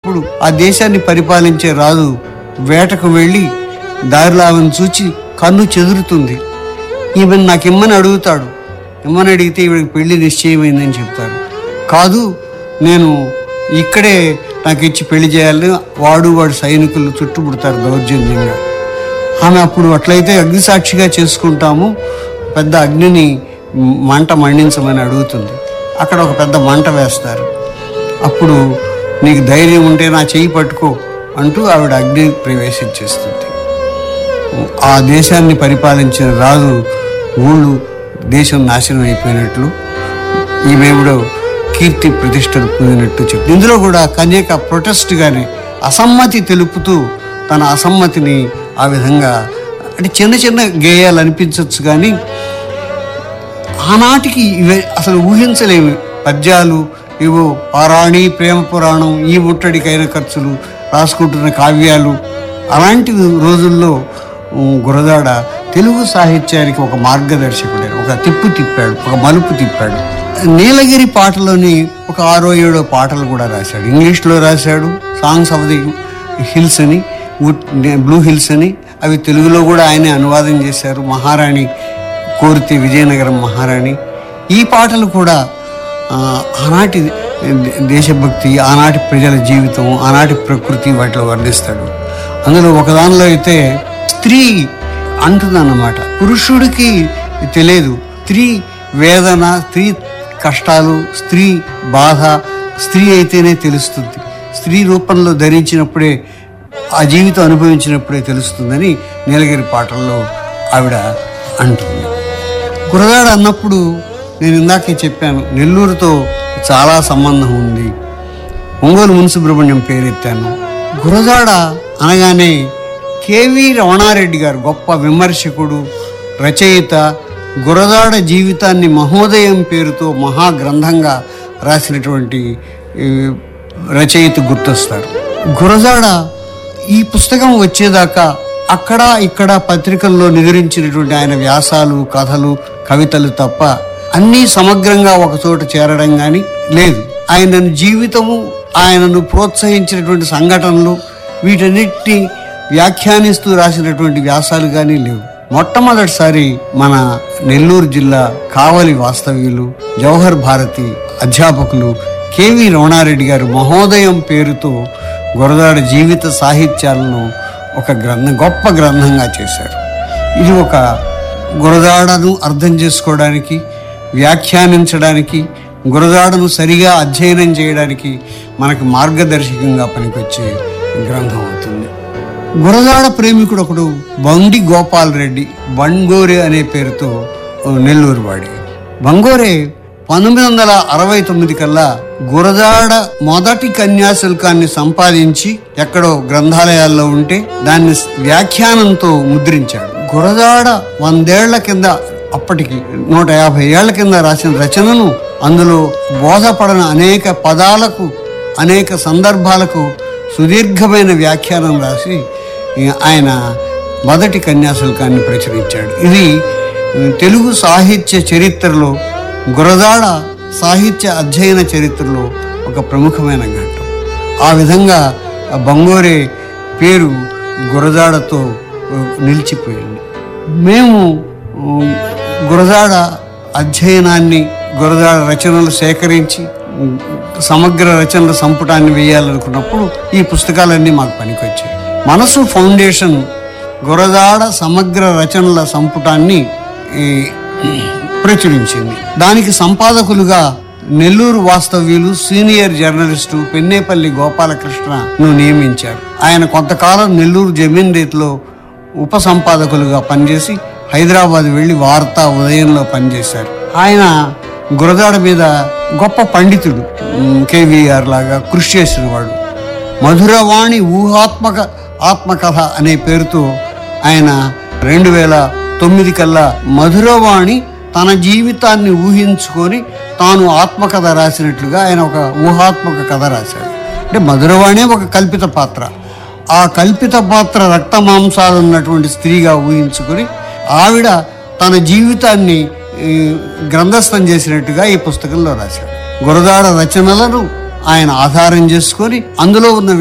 చేస్తున్నప్పుడు ఆ దేశాన్ని పరిపాలించే రాజు వేటకు వెళ్ళి దారిలో ఆమెను చూచి కన్ను చెదురుతుంది ఈమెను నాకు ఇమ్మని అడుగుతాడు ఇమ్మని అడిగితే ఈవిడికి పెళ్లి నిశ్చయమైందని చెప్తారు కాదు నేను ఇక్కడే నాకు ఇచ్చి పెళ్లి చేయాలని వాడు వాడు సైనికులు చుట్టుముడతారు దౌర్జన్యంగా ఆమె అప్పుడు అట్లయితే అగ్నిసాక్షిగా చేసుకుంటాము పెద్ద అగ్నిని మ్, మంట మండించమని అడుగుతుంది అక్కడ ఒక పెద్ద మంట వేస్తారు అప్పుడు నీకు ధైర్యం ఉంటే నా చెయ్యి పట్టుకో అంటూ ఆవిడ అగ్ని ప్రవేశించేస్తుంది ఆ దేశాన్ని పరిపాలించిన రాజు ఊళ్ళు దేశం నాశనం అయిపోయినట్లు ఈమెవిడో కీర్తి ప్రతిష్టలు పొందినట్టు చెప్తుంది ఇందులో కూడా కన్యక ప్రొటెస్ట్ గాని అసమ్మతి తెలుపుతూ తన అసమ్మతిని ఆ విధంగా అంటే చిన్న చిన్న గేయాలు అనిపించవచ్చు కానీ ఆనాటికి ఇవే అసలు ఊహించలేము పద్యాలు ఇవో పారాణి ప్రేమ పురాణం ఈ ముట్టడికైన ఖర్చులు రాసుకుంటున్న కావ్యాలు అలాంటి రోజుల్లో ఉమ్, గురదాడ తెలుగు సాహిత్యానికి ఒక మార్గదర్శకుడే ఒక తిప్పు తిప్పాడు ఒక మలుపు తిప్పాడు నీలగిరి పాటలోని ఒక ఆరో ఏడో పాటలు కూడా రాశాడు ఇంగ్లీష్లో రాశాడు సాంగ్స్ ఆఫ్ ది హిల్స్ అని వుడ్- బ్లూ హిల్స్ అని అవి తెలుగులో కూడా ఆయనే అనువాదం చేశారు మహారాణి కోరితే విజయనగరం మహారాణి ఈ పాటలు కూడా ఆ, ఆనాటి దే- దేశభక్తి ఆనాటి ప్రజల జీవితం ఆనాటి ప్రకృతి వాటిలో వర్ణిస్తాడు అందులో ఒకదానిలో అయితే స్త్రీ అంటుందన్నమాట పురుషుడికి తెలియదు స్త్రీ వేదన స్త్రీ కష్టాలు స్త్రీ బాధ స్త్రీ అయితేనే తెలుస్తుంది స్త్రీ రూపంలో ధరించినప్పుడే ఆ జీవితం అనుభవించినప్పుడే తెలుస్తుందని నీలగిరి పాటల్లో ఆవిడ అంటుంది కురగాడ అన్నప్పుడు నేను ఇందాకే చెప్పాను నెల్లూరుతో చాలా సంబంధం ఉంది ఒంగోలు మున్సుబ్రహ్మణ్యం పేరెత్తాను గురజాడ అనగానే కేవి రమణారెడ్డి గారు గొప్ప విమర్శకుడు రచయిత గురజాడ జీవితాన్ని మహోదయం పేరుతో మహాగ్రంథంగా రాసినటువంటి ఈ, రచయిత గుర్తొస్తారు గురజాడ ఈ పుస్తకం వచ్చేదాకా అక్కడ ఇక్కడ పత్రికల్లో నిద్రించినటువంటి ఆయన వ్యాసాలు కథలు కవితలు తప్ప అన్నీ సమగ్రంగా ఒక చోట చేరడం కానీ లేదు ఆయనను జీవితము ఆయనను ప్రోత్సహించినటువంటి సంఘటనలు వీటన్నిటిని వ్యాఖ్యానిస్తూ రాసినటువంటి వ్యాసాలు కానీ లేవు మొట్టమొదటిసారి మన నెల్లూరు జిల్లా కావలి వాస్తవ్యులు జవహర్ భారతి అధ్యాపకులు కేవి రమణారెడ్డి గారు మహోదయం పేరుతో గురదాడ జీవిత సాహిత్యాలను ఒక గ్రంథం గొప్ప గ్రంథంగా చేశారు ఇది ఒక గురదాడను అర్థం చేసుకోవడానికి వ్యాఖ్యానించడానికి గురదాడను సరిగా అధ్యయనం చేయడానికి మనకు మార్గదర్శకంగా పనికొచ్చే గ్రంథం అవుతుంది గురదాడ ప్రేమికుడు ఒకడు బండి గోపాల్ రెడ్డి బంగోరే అనే పేరుతో నెల్లూరు వాడి బంగోరే పంతొమ్మిది వందల అరవై తొమ్మిది కల్లా గురదాడ మొదటి కన్యాశుల్కాన్ని సంపాదించి ఎక్కడో గ్రంథాలయాల్లో ఉంటే దాన్ని వ్యాఖ్యానంతో ముద్రించాడు గురదాడ వందేళ్ల కింద అప్పటికి నూట యాభై ఏళ్ల కింద రాసిన రచనను అందులో బోధపడని అనేక పదాలకు అనేక సందర్భాలకు సుదీర్ఘమైన వ్యాఖ్యానం రాసి ఈ ఆయన మొదటి కన్యాశుల్కాన్ని ప్రచురించాడు ఇది ఉమ్, తెలుగు సాహిత్య చరిత్రలో గురదాడ సాహిత్య అధ్యయన చరిత్రలో ఒక ప్రముఖమైన ఘట్టం ఆ విధంగా ఆ బంగోరే పేరు గురదాడతో ఉ, నిలిచిపోయింది మేము ఉమ్, గురదాడ అధ్యయనాన్ని గురదాడ రచనలు సేకరించి ఉమ్, సమగ్ర రచనల సంపుటాన్ని వేయాలనుకున్నప్పుడు ఈ పుస్తకాలన్నీ మాకు పనికొచ్చాయి మనసు ఫౌండేషన్ గురదాడ సమగ్ర రచనల సంపుటాన్ని ఈ, ప్రచురించింది దానికి సంపాదకులుగా నెల్లూరు వాస్తవ్యులు సీనియర్ జర్నలిస్టు పెన్నేపల్లి గోపాలకృష్ణను నియమించారు ఆయన కొంతకాలం నెల్లూరు జమీన్ రేట్లో ఉప సంపాదకులుగా పనిచేసి హైదరాబాద్ వెళ్లి వార్తా ఉదయంలో పనిచేశారు ఆయన గురదాడ మీద గొప్ప పండితుడు ఉమ్, కేవీఆర్ లాగా కృషి చేసినవాడు మధురవాణి ఊహాత్మక ఆత్మకథ అనే పేరుతో ఆయన రెండు వేల తొమ్మిది కల్లా మధురవాణి తన జీవితాన్ని ఊహించుకొని తాను ఆత్మకథ రాసినట్లుగా ఆయన ఒక ఊహాత్మక కథ రాశాడు అంటే మధురవాణి ఒక కల్పిత పాత్ర ఆ కల్పిత పాత్ర రక్త మాంసాలు ఉన్నటువంటి స్త్రీగా ఊహించుకొని ఆవిడ తన జీవితాన్ని ఈ, గ్రంథస్థం చేసినట్టుగా ఈ పుస్తకంలో రాశాడు గురదాడ రచనలను ఆయన ఆధారం చేసుకొని అందులో ఉన్న